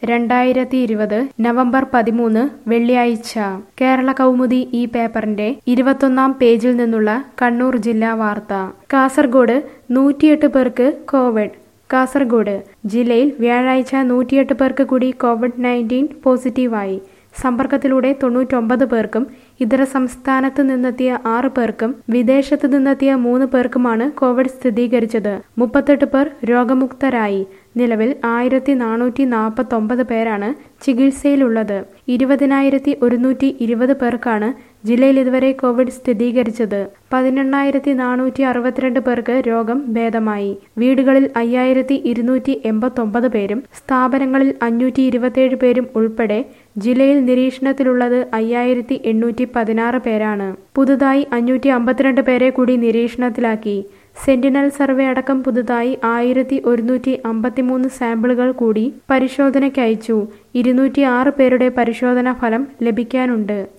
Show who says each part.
Speaker 1: രണ്ടായിരത്തി ഇരുപത് നവംബർ പതിമൂന്ന് വെള്ളിയാഴ്ച കേരള കൗമുദി ഈ പേപ്പറിന്റെ ഇരുപത്തൊന്നാം പേജിൽ നിന്നുള്ള കണ്ണൂർ ജില്ലാ വാർത്ത കാസർഗോഡ് നൂറ്റിയെട്ട് പേർക്ക് കോവിഡ് കാസർഗോഡ് ജില്ലയിൽ വ്യാഴാഴ്ച നൂറ്റിയെട്ട് പേർക്ക് കൂടി കോവിഡ് നയൻറ്റീൻ പോസിറ്റീവായി സമ്പർക്കത്തിലൂടെ തൊണ്ണൂറ്റൊമ്പത് പേർക്കും ഇതര സംസ്ഥാനത്ത് നിന്നെത്തിയ ആറ് പേർക്കും വിദേശത്ത് നിന്നെത്തിയ മൂന്ന് പേർക്കുമാണ് കോവിഡ് സ്ഥിരീകരിച്ചത് മുപ്പത്തെട്ട് പേർ രോഗമുക്തരായി നിലവിൽ ആയിരത്തി നാനൂറ്റി നാൽപ്പത്തൊമ്പത് പേരാണ് ചികിത്സയിലുള്ളത് ഇരുപതിനായിരത്തി ഒരുന്നൂറ്റി ഇരുപത് പേർക്കാണ് ജില്ലയിൽ ഇതുവരെ കോവിഡ് സ്ഥിരീകരിച്ചത് പതിനെണ്ണായിരത്തി നാനൂറ്റി അറുപത്തിരണ്ട് പേർക്ക് രോഗം ഭേദമായി വീടുകളിൽ അയ്യായിരത്തി ഇരുന്നൂറ്റി എൺപത്തൊമ്പത് പേരും സ്ഥാപനങ്ങളിൽ അഞ്ഞൂറ്റി ഇരുപത്തിയേഴ് പേരും ഉൾപ്പെടെ ജില്ലയിൽ നിരീക്ഷണത്തിലുള്ളത് അയ്യായിരത്തി എണ്ണൂറ്റി പതിനാറ് പേരാണ് പുതുതായി അഞ്ഞൂറ്റി അമ്പത്തിരണ്ട് പേരെ കൂടി നിരീക്ഷണത്തിലാക്കി സെന്റിനൽ സർവേ അടക്കം പുതുതായി ആയിരത്തി ഒരുന്നൂറ്റി അമ്പത്തിമൂന്ന് സാമ്പിളുകൾ കൂടി പരിശോധനയ്ക്കയച്ചു ഇരുന്നൂറ്റി ആറ് പേരുടെ പരിശോധനാ ഫലം ലഭിക്കാനുണ്ട്